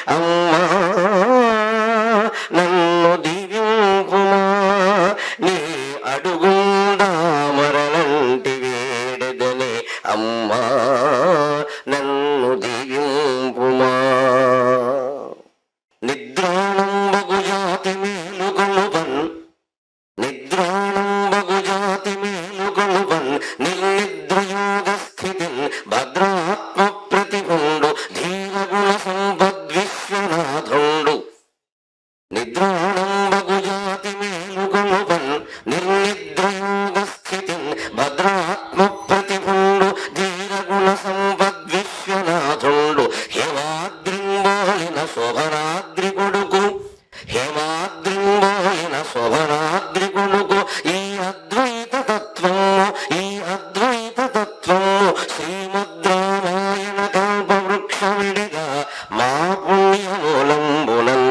అమ్మా నన్ను దివ్యంపుమా నీ అడుగుండా మరలంటి వేడదనే అమ్మా నన్ను దివ్యంపుమా నిద్రాణంబగు జాతి మేలుకొలుపన్ నిద్రాణంబగు జాతి మేలుకొలుపన్ నిర్నిద్రయోగ స్థితిన్ భద్రాత్మ ప్రతిపుండు ధీరగుణ సంపద్విశ్వనాథుండు నిద్రాణంబగు జాతి మేలుకొలుపన్ నిర్నిద్రయోగ స్థితిన్ భద్రాత్మ ప్రతిపుండు ధీరగుణ సంపద్విశ్వనాథుండు హేమాద్రింబోలిన శోభనాద్రి కొడుకు హేమాద్రింబోలిన శోభనాద్రి కొడుకు ఈ అద్వైత తత్వము ఈ అద్వైత తత్వము శ్రీమద్రామాయణ కల్ప వృక్షమిడిగా మా పుణ్యమూలంబులం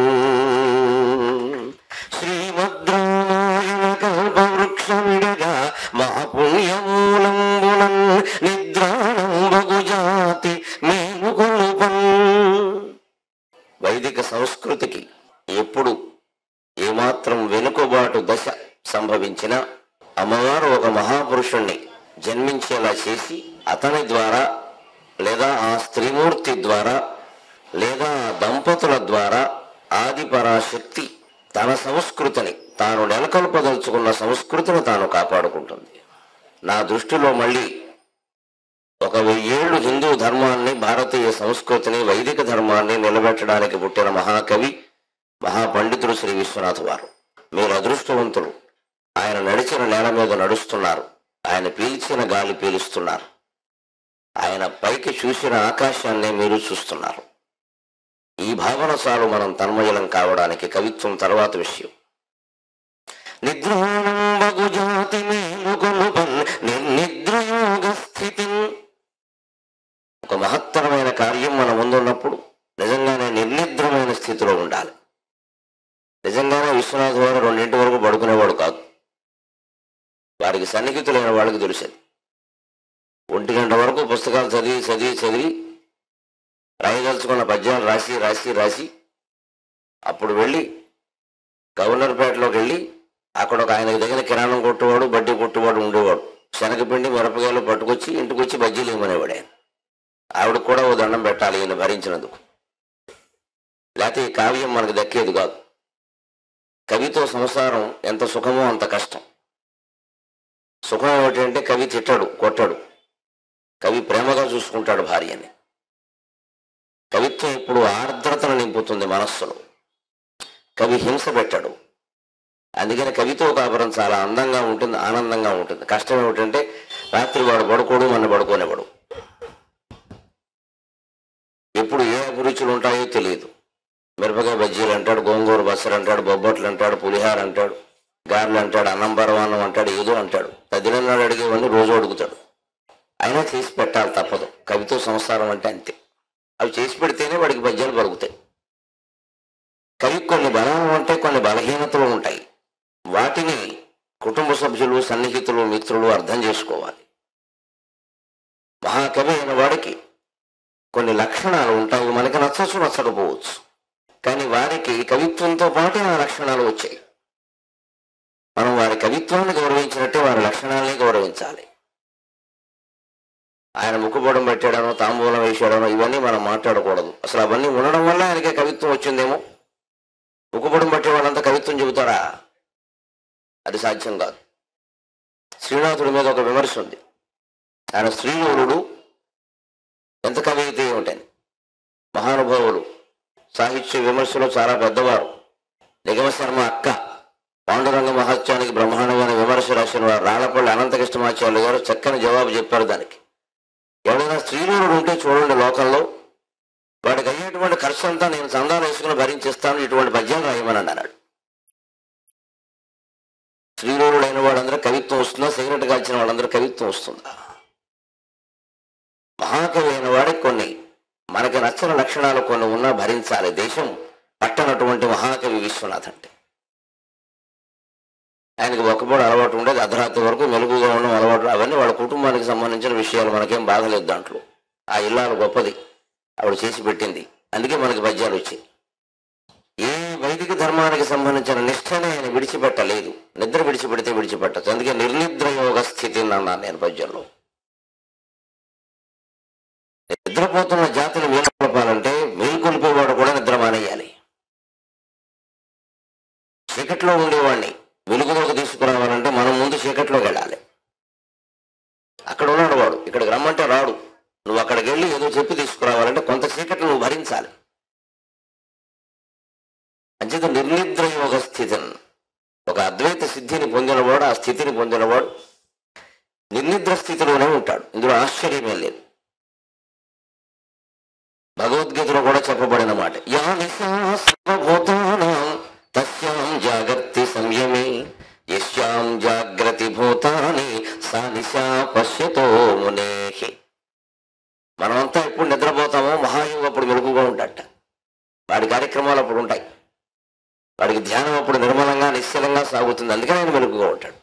శ్రీమద్రామాయణ కల్ప వృక్షమిడిగా మా పుణ్యమూలంబులం నిద్రాణంబగు జాతి మేలుకొలుపన్ వైదిక సంస్కృతికి ఎప్పుడు ఏమాత్రం వెనుకబాటు దశ సంభవించినా అమ్మవారు ఒక మహాపురుషుణ్ణి జన్మించేలా చేసి అతని ద్వారా లేదా ఆ స్త్రీమూర్తి ద్వారా లేదా ఆ దంపతుల ద్వారా ఆది పరాశక్తి తన సంస్కృతిని తాను నెలకొల్పదలుచుకున్న సంస్కృతిని తాను కాపాడుకుంటుంది నా దృష్టిలో మళ్ళీ ఒక వెయ్యేళ్ళు హిందూ ధర్మాన్ని భారతీయ సంస్కృతిని వైదిక ధర్మాన్ని నిలబెట్టడానికి పుట్టిన మహాకవి మహాపండితుడు శ్రీ విశ్వనాథ్ వారు మీరు అదృష్టవంతులు ఆయన నడిచిన నేల మీద నడుస్తున్నారు ఆయన పీల్చిన గాలి పీలుస్తున్నారు ఆయన పైకి చూసిన ఆకాశాన్నే మీరు చూస్తున్నారు ఈ భావన చాలు మనం తన్మయలం కావడానికి కవిత్వం తర్వాత విషయం నిద్రాణంబగు జాతి మేలుకొలుపన్ నిర్నిద్రయోగ స్థితిన్ ఒక మహత్తరమైన కార్యం మన ముందున్నప్పుడు నిజంగానే నిర్నిద్రమైన స్థితిలో ఉండాలి నిజంగానే విశ్వనాథ్ వారు రెండింటి వరకు పడుకునేవాడు కాదు వారికి సన్నిహితులైన వాళ్ళకి తెలిసేది ఒంటి గంట వరకు పుస్తకాలు చదివి చదివి చదివి రాయదలుచుకున్న పద్యాలు రాసి రాసి రాసి అప్పుడు వెళ్ళి గవర్నర్పేటలోకి వెళ్ళి అక్కడ ఒక ఆయనకు దగ్గర కిరాణం కొట్టువాడు బడ్డీ కొట్టువాడు ఉండేవాడు శనగపిండి మిరపకాయలు పట్టుకొచ్చి ఇంటికి వచ్చి బజ్జీలు ఇవ్వమనేవాడు ఆయన ఆవిడకు కూడా ఓ దండం పెట్టాలి ఈయన భరించినందుకు లేకపోతే ఈ కావ్యం మనకు దక్కేది కాదు కవితో సంసారం ఎంత సుఖమో అంత కష్టం సుఖం ఏమిటంటే కవి తిట్టడు కొట్టడు కవి ప్రేమగా చూసుకుంటాడు భార్యని కవిత్వం ఇప్పుడు ఆర్ద్రతను నింపుతుంది మనస్సులో కవి హింస పెట్టాడు అందుకని కవితో కాపురం చాలా అందంగా ఉంటుంది ఆనందంగా ఉంటుంది కష్టం ఏమిటంటే రాత్రి వాడు పడుకోడు మన పడుకోనివాడు ఎప్పుడు ఏ అభిరుచులు ఉంటాయో తెలియదు మిరపకాయ బజ్జీలు అంటాడు గోంగూర బస్సలు అంటాడు బొబ్బట్లు అంటాడు పులిహార అంటాడు గారెలు అంటాడు అన్నం పరవాన్నం అంటాడు ఏదో అంటాడు తదినన్నాడు అడిగేవాడిని రోజు అడుగుతాడు అయినా చేసి పెట్టాలి తప్పదు కవితో సంసారం అంటే అంతే అవి చేసి పెడితేనే వాడికి పద్యాలు పలుకుతాయి కవికి కొన్ని బలం ఉంటాయి కొన్ని బలహీనతలు ఉంటాయి వాటిని కుటుంబ సభ్యులు సన్నిహితులు మిత్రులు అర్థం చేసుకోవాలి మహాకవి అయిన వాడికి కొన్ని లక్షణాలు ఉంటాయి మనకి నచ్చచ్చు నచ్చకపోవచ్చు కానీ వారికి కవిత్వంతో పాటు ఆ లక్షణాలు వచ్చాయి మనం వారి కవిత్వాన్ని గౌరవించినట్టే వారి లక్షణాలని గౌరవించాలి ఆయన ముక్కుపొడం పెట్టాడనో తాంబూలం వేసాడనో ఇవన్నీ మనం మాట్లాడకూడదు అసలు అవన్నీ ఉండడం వల్ల ఆయనకే కవిత్వం వచ్చిందేమో ముక్కుపొడం పట్టే వాళ్ళంతా కవిత్వం చెబుతారా అది సాధ్యం కాదు శ్రీనాథుడి మీద ఒక విమర్శ ఉంది ఆయన శ్రీనూరుడు ఎంత కవి అయితే ఏమిటని మహానుభావులు సాహిత్య విమర్శలో చాలా పెద్దవారు నిగమ శర్మ అక్క పాండురంగ మహత్యానికి బ్రహ్మాండమైన విమర్శ రాసిన వారు రాళ్లపల్లి అనంతకృష్ణమాచార్యులు గారు చక్కని జవాబు చెప్పారు దానికి ఎవడైనా స్త్రీలూరుడు ఉంటే చూడండి లోకంలో వాడికి అయ్యేటువంటి ఖర్చు అంతా నేను చందాలు వేసుకుని భరించేస్తాను ఇటువంటి పద్యాలు రాయమని అన్నాడు స్త్రీలూరుడైన వాళ్ళందరూ కవిత్వం వస్తుందా సిగరెట్ కాల్చిన వాళ్ళందరూ కవిత్వం వస్తుందా మహాకవి అయిన వాడికి కొన్ని మనకి నచ్చని లక్షణాలు కొన్ని ఉన్నా భరించాలి దేశం పట్టనటువంటి మహాకవి విశ్వనాథ్ అంటే ఆయనకి ఒక్కపూట అలవాటు ఉండేది అర్ధరాత్రి వరకు మెలుగుగా ఉండడం అలవాటు అవన్నీ వాళ్ళ కుటుంబానికి సంబంధించిన విషయాలు మనకేం బాగలేదు దాంట్లో ఆ ఇల్లాలు గొప్పది ఆవిడ చేసి పెట్టింది అందుకే మనకి పద్యాలు వచ్చాయి ఏ వైదిక ధర్మానికి సంబంధించిన నిష్ఠని ఆయన విడిచిపెట్టలేదు నిద్ర విడిచిపెడితే విడిచిపెట్టచ్చు అందుకే నిర్నిద్ర యోగ స్థితిని అన్నాను నేను పద్యంలో నిద్రపోతున్న జాతిని మేల్కొల్పాలంటే మేల్కొల్పేవాడు కూడా నిద్ర మానేయాలి చీకట్లో ఉండేవాడిని వెలుగులోకి తీసుకురావాలంటే మనం ముందు చీకట్లోకి వెళ్ళాలి అక్కడ ఉన్నాడు వాడు ఇక్కడికి రమ్మంటే రాడు నువ్వు అక్కడికి వెళ్ళి ఏదో చెప్పి తీసుకురావాలంటే కొంత చీకటి నువ్వు భరించాలి అంచేత నిర్నిద్ర యోగ స్థితిని ఒక అద్వైత సిద్ధిని పొందినవాడు ఆ స్థితిని పొందినవాడు నిర్నిద్ర స్థితిలోనే ఉంటాడు ఇందులో ఆశ్చర్యమే లేదు భగవద్గీతలో కూడా చెప్పబడిన మాట యా నిశా సర్వభూతానాం తస్యాం జాగర్తి సంయమే యస్యాం జాగ్రతి భూతాని సా నిశా పశ్యతో మునేహి మనమంతా ఎప్పుడు నిద్రపోతామో మహాయోగం అప్పుడు మెలుగుగా ఉంటాడట వాడి కార్యక్రమాలు అప్పుడు ఉంటాయి వాడికి ధ్యానం అప్పుడు నిర్మలంగా నిశ్చలంగా సాగుతుంది అందుకని ఆయన మెలుగుగా ఉంటాడు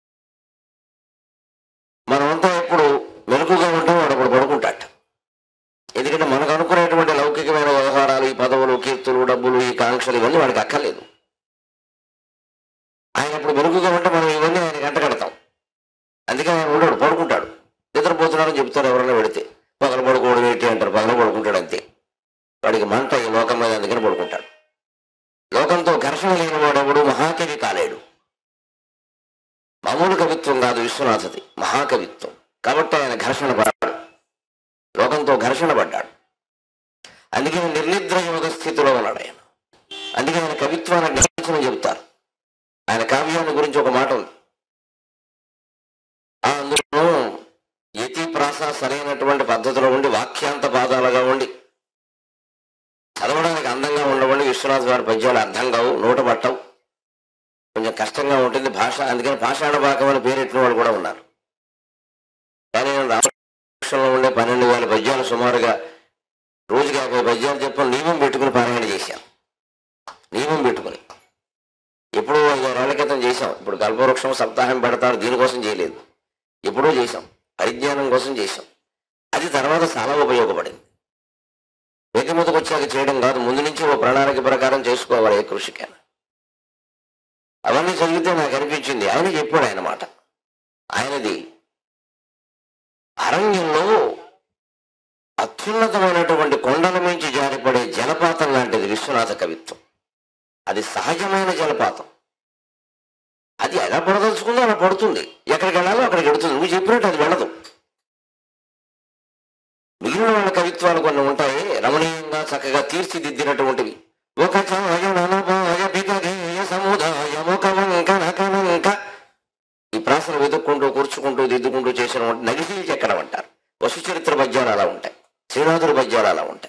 మనమంతా ఎప్పుడు మెలుగుగా ఉంటాం వాడు అప్పుడు పడుకుంటాట ఎందుకంటే మనకు అనుకునేటువంటి లౌకికమైన వ్యవహారాలు ఈ పదవులు కీర్తులు డబ్బులు ఈ కాంక్షలు ఇవన్నీ వాడికి అక్కర్లేదు ఆయన అప్పుడు మెరుగుగా ఉంటే మనం ఇవన్నీ ఆయన గంట కడతాం అందుకే ఆయన ఉండడు పడుకుంటాడు నిద్రపోతున్నారని చెప్తారు ఎవరైనా పెడితే పగల పడుకోవడం ఏంటి అంటారు పగల పడుకుంటాడు అంతే వాడికి మంట ఈ లోకం మీద అందుకని పడుకుంటాడు లోకంతో ఘర్షణ లేని వాడెవడు మహాకవి కాలేడు మామూలు కవిత్వం కాదు విశ్వనాథది మహాకవిత్వం కాబట్టి ఆయన ఘర్షణ పడ్డాడు లోకంతో ఘర్షణ పడ్డాడు అందుకే నిర్నిద్ర యోగ స్థితిలో ఉన్నాడు ఆయన అందుకే ఆయన కవిత్వాన్ని గ్రహించమని చెబుతారు ఆయన కావ్యాన్ని గురించి ఒక మాట ఉంది ఆ అందులో యతి ప్రాస సరైనటువంటి పద్ధతిలో ఉండి వాక్యాంత పాదాలుగా ఉండి చదవడానికి అందంగా ఉండవండి విశ్వనాథ్ గారి పద్యాలు అర్థం కావు నోట పట్టవు కొంచెం కష్టంగా ఉంటుంది భాష అందుకని భాషాణ భాగం అని పేరెట్టిన వాళ్ళు కూడా ఉన్నారు కానీ నేను రామకృష్ణలో ఉండే పన్నెండు వేల పద్యాలు సుమారుగా రోజుకి యాభై పద్యాలు చెప్పని నియమం పెట్టుకుని పారాయణ చేశాం నియమం పెట్టుకుని ఎప్పుడో ఐదారేళ్ల క్రితం చేశాం ఇప్పుడు కల్పవృక్షం సప్తాహం పెడతారు దీనికోసం చేయలేదు ఎప్పుడో చేశాం పరిజ్ఞానం కోసం చేశాం అది తర్వాత చాలా ఉపయోగపడింది వేగముతకు వచ్చాక చేయడం కాదు ముందు నుంచి ఓ ప్రణాళిక ప్రకారం చేసుకోవాలి ఏ కృషికైనా అవన్నీ చదివితే నాకు అనిపించింది ఆయన చెప్పాడు ఆయన మాట ఆయనది అరణ్యంలో అత్యున్నతమైనటువంటి కొండల మించి జారిపడే జలపాతం లాంటిది విశ్వనాథ కవిత్వం అది సహజమైన జలపాతం అది ఎలా పడదలుచుకుందో అలా పడుతుంది ఎక్కడికి వెళ్ళాలో అక్కడికి వెళుతుంది నువ్వు చెప్పినట్టు అది వెళ్ళదు మిగిలిన వాళ్ళ కవిత్వాలు కొన్ని ఉంటాయి రమణీయంగా చక్కగా తీర్చిదిద్దినటువంటివి ఒక ఛాయననపాయ పిగగేయ సముదాయముక వంక నకనంక ఈ ప్రాసను వెతుక్కుంటూ కూర్చుకుంటూ దిద్దుకుంటూ చేసిన నగిసి చెక్కడం అంటారు వసు చరిత్ర పద్యాలు అలా ఉంటాయి శ్రీనాథుడి పద్యాలు అలా ఉంటాయి